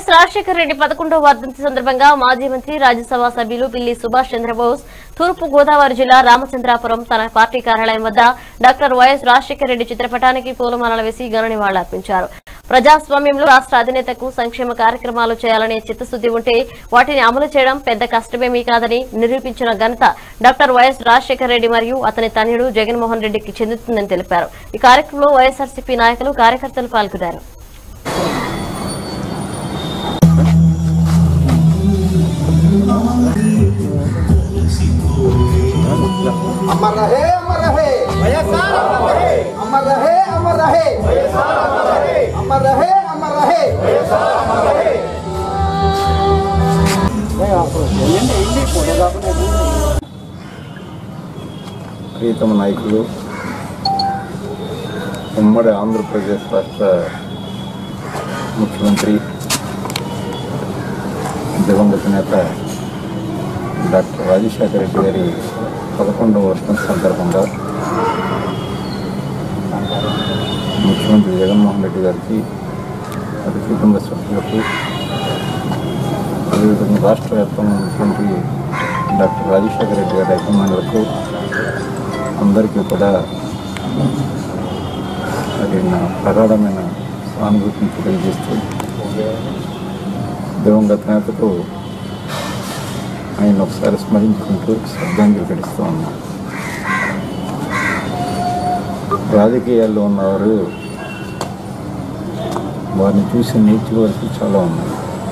YS Rajasekhara Reddy పదకొండవ వర్ధంతి సందర్భంగా మాజీ మంత్రి రాజ్యసభ సభ్యులు పిల్లి సుభాష్ చంద్రబోస్ తూర్పు గోదావరి జిల్లా రామచంద్రాపురం తన పార్టీ కార్యాలయం వద్ద డాక్టర్ వైఎస్ రాజశేఖర రెడ్డి చిత్రపటానికి పూలమాలలు వేసి ఘన నివాళులర్పించారు ప్రజాస్వామ్యంలో రాష్ట్ర అధినేతకు సంక్షేమ కార్యక్రమాలు చేయాలనే చిత్తశుద్ది ఉంటే వాటిని అమలు చేయడం పెద్ద కష్టమేమీ కాదని నిరూపించిన ఘనత డాక్టర్ వైఎస్ రాజశేఖర రెడ్డి మరియు అతని తనయుడు జగన్మోహన్ రెడ్డికి చెందుతుందని తెలిపారు ఈ కార్యక్రమంలో వైఎస్ఆర్సీపీ నాయకులు కార్యకర్తలు పాల్గొన్నారు अमर रहे अमर रहे अमर रहे अमर रहे अमर रहे अमर रहे अमर रहे ప్రీతమ నాయకులు ఉమ్మడి ఆంధ్రప్రదేశ్ రాష్ట్ర ముఖ్యమంత్రి దివంగత నేత డాక్టర్ రాజశేఖర రెడ్డి గారి పదకొండవ వర్షం సందర్భంగా ముఖ్యమంత్రి జగన్మోహన్ రెడ్డి గారికి వారి కుటుంబ సభ్యులకు అదేవిధంగా రాష్ట్ర వ్యాప్తంగా ఉన్నటువంటి డాక్టర్ రాజశేఖర రెడ్డి గారి అభిమానులకు అందరికీ కూడా అది నా ప్రగాఢమైన సానుభూతిని తెలియజేస్తూ దివంగత నేతకు ఆయన ఒకసారి స్మరించుకుంటూ శ్రద్ధాంజలి గడిస్తూ ఉన్నాం రాజకీయాల్లో ఉన్నవారు వారిని చూసి నేర్చుకోవాల్సి చాలా ఉన్నాయి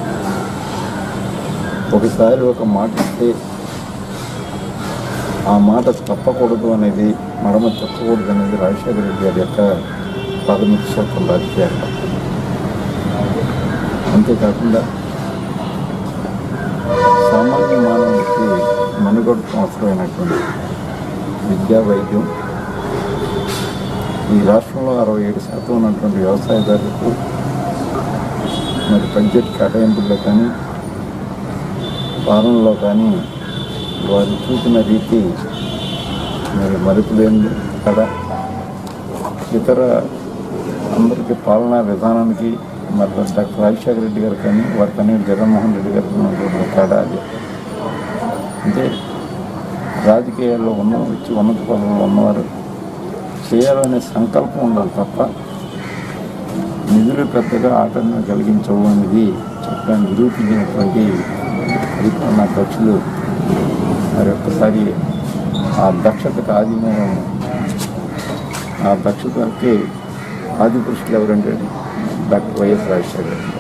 ఒకసారి ఒక మాట ఇస్తే ఆ మాట తప్పకూడదు అనేది మడమ తప్పకూడదు అనేది రాజశేఖర రెడ్డి గారి యొక్క ప్రాథమిక సూత్రం రాజకీయాల్లో అంతేకాకుండా సామాన్య మానవుడికి మనుగడకు అవసరమైనటువంటి విద్యా వైద్యం ఈ రాష్ట్రంలో అరవై ఏడు శాతం ఉన్నటువంటి వ్యవసాయదారులకు మరి బడ్జెట్ కేటాయింపుల్లో కానీ పాలనలో కానీ వారు చూపిన రీతి మరి మరుపులేని కదా ఇతర అందరికీ పాలనా విధానానికి మరి డాక్టర్ రాజశేఖర రెడ్డి గారు కానీ వారి తనయుడు జగన్మోహన్ రెడ్డి గారికి ఉన్నటువంటి తేడా అది అంటే రాజకీయాల్లో ఉన్న వచ్చి ఉన్నత పదవుల్లో ఉన్నవారు చేయాలనే సంకల్పం ఉండాలి తప్ప నిధులు పెద్దగా ఆటను కలిగించవు అనేది చెప్పడానికి నిరూపించినటువంటి అధికారులు నా దక్షులు మరి ఒక్కసారి ఆ దక్షతకు ఆదిమూలం ఆ దక్షతకి ఆది పురుషులు ఎవరంటే డాక్టర్ వైఎస్ రాజశేఖర్ రెడ్డి.